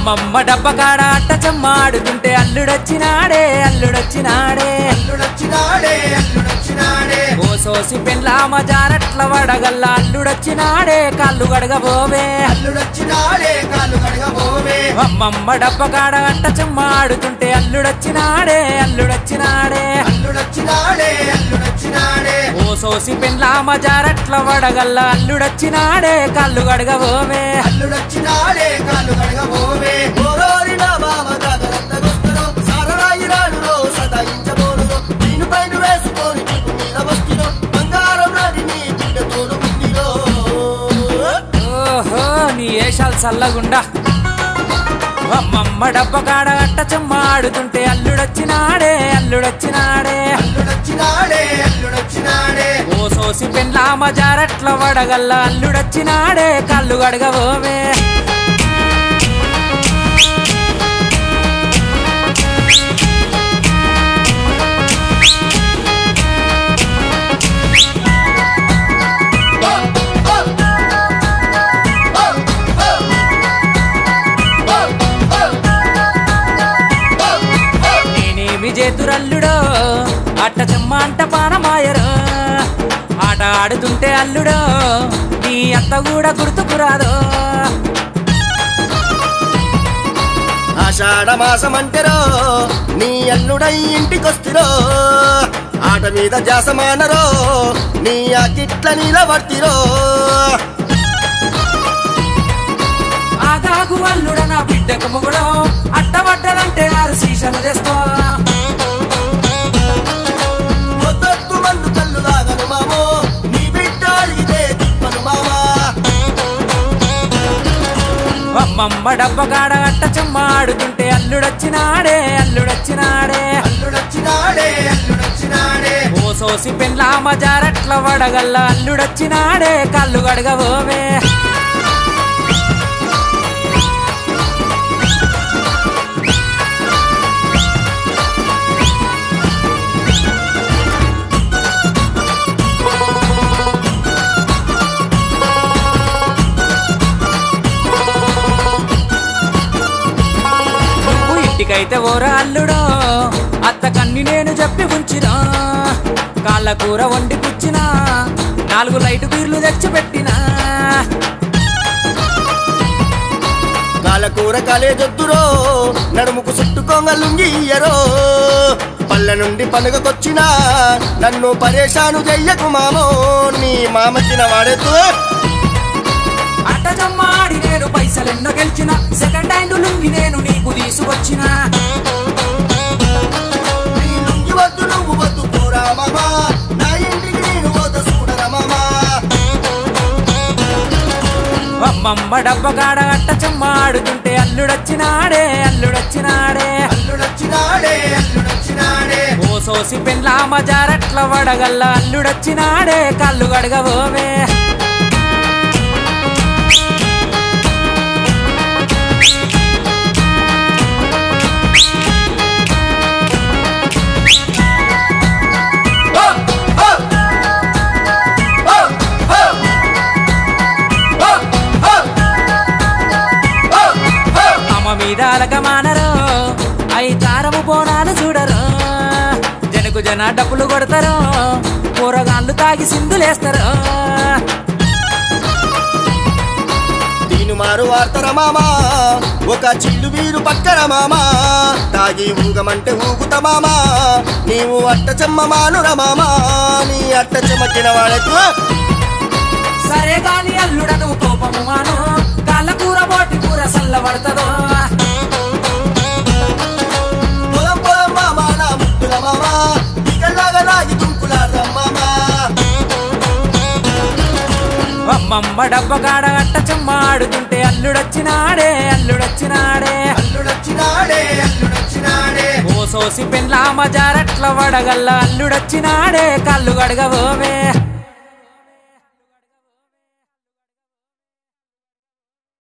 అమ్మమ్మ డబ్బకాడ అట్ట చెమ్మాడుతుంటే అల్లుడొచ్చినాడే అల్లుడొచ్చినాడే అల్లుడొచ్చినాడే అల్లుడొచ్చినాడే ఓ సోసి పెండ్లామ జారట్ల వడగల్ల అల్లుడొచ్చినాడే కళ్ళు గడగబోవే అల్లుడొచ్చినాడే కాళ్ళు కడగబోవే అమ్మమ్మ డబ్బకాడ అట్ట చెమ్మాడుతుంటే అల్లుడొచ్చినాడే అల్లుడొచ్చినాడే అల్లుడొచ్చినాడే అల్లుడొచ్చినాడే ఓ సోసి పెండ్లామ జారట్ల వడగల్ల అల్లుడొచ్చినాడే కళ్ళు గడగబోవే అల్లుడొచ్చినాడే కాళ్ళు కడగబోవే ఓరోరి నా బావ జాగ్రత్తగొస్తురో సారరాయి రాడురో సదాయించబోడురో దీని పైన వేసుకొని నీకు మీద వస్తురో బంగారం రాడి నీ బిడ్డ తోడు ఉందిరో ఓహో నీ ఏషాలు చల్లగుండా అమ్మమ్మ డబ్బకాడ అట్ట చెమ్మాడుతుంటే అల్లుడొచ్చినాడే అల్లుడొచ్చినాడే అల్లుడొచ్చినాడే అల్లుడొచ్చినాడే ఓ సోసి పెండ్లామ జారట్ల వడగల్ల అల్లుడొచ్చినాడే కళ్ళు గడగబోవే నేనేమి చేతురల్లుడో అట్ట చెమ్మ అంట పానమాయరో ఆట ఆడుతుంటే అల్లుడో నీ అంత కూడా గుర్తుకురాదో ఆషాఢ మాసం అంటేరో నీ అల్లుడై ఇంటికొస్తురో ఆట మీద జాసమానరో నీ అకిట్ల నిలబడిరో ఆగాగు అల్లుడ నా బిడ్డకు మొగుడో అట్టబడ్డదంటే ఆరు సీసలు తెస్తా మొదత్తు మందు కళ్ళు లాగను మామో నీ బిడ్డ అడిగితే తిప్పను మామా అమ్మమ్మ డబ్బకాడ అట్ట చెమ్మ ఆడుతుంటే అల్లుడొచ్చినాడే అల్లుడొచ్చినాడే అల్లుడొచ్చినాడే అల్లుడొచ్చినాడే ఓ సోసి పెండ్లామ జారట్ల వడగల్ల అల్లుడొచ్చినాడే కళ్ళు గడగబోవే నువ్వు ఇంటికైతే ఓరా అల్లుడో అత్త కన్ని నేను చెప్పి ఉంచినా కాళ్ళ కూర వండి పుచ్చినా నాలుగు లైట్ బీర్లు తెచ్చి పెట్టినా కాలకూర కాలేజొద్దురో నడుముకు చుట్టుకోంగ లుంగియ్యరో పల్లె నుండి పండుగకొచ్చినా నన్ను పరేషాను చెయ్యకు మామో నీ మామకిన వాడెత్తు అట్ట జమ్మాడి నేను పైసలెన్నో గెలిచిన సెకండ్ హ్యాండ్ లుంగి నేను నీకు తీసుకొచ్చిన నీ లుంగి వద్దు నువ్వు వద్దు పోరా మామా నా ఇంటికి నేను పోత చూడరా మామా అమ్మమ్మ డబ్బకాడ అట్ట చెమ్మాడుతుంటే అల్లుడొచ్చినాడే అల్లుడొచ్చినాడే అల్లుడొచ్చినాడే అల్లుడొచ్చినాడే ఓ సోసి పెండ్లామ జారట్ల వడగల్ల అల్లుడొచ్చినాడే కళ్ళు గడగబోవే హో! హో! హో! హో! హో! హో! హో! హో! అమ్మ మీద అలకమానరు అయి తారము బోనాలు చూడరు జనకు జన డబ్బులు కొడతారు కూరగాళ్ళు తాగి సిందులేస్తారు దీని మారు వార్తర మామా ఒక చిల్లు వీరు పక్కన మామా తాగి ఊగమంటే ఊగుత మామా నీవు అట్ట చెమ్మ మానుర మామా నీ అట్ట చెమ్మకిన వాడకు సరే గాని అల్లుడను కోపము మాను కాళ్ళ కూర బోటి కూర సల్లబడతదో పొలం పొలం మామా నా ముద్దుల మామా ఇకలాగా రాగి దుంకులాడ్ర మామా అమ్మమ్మ డబ్బకాడ అట్ట చెమ్మాడుతుంటే అల్లుడొచ్చినాడే అల్లుడొచ్చినాడే అల్లుడొచ్చినాడే అల్లుడొచ్చినాడే ఓ సోసి పెండ్లామ జారట్ల వడగల్ల అల్లుడొచ్చినాడే కళ్ళు గడగబోవే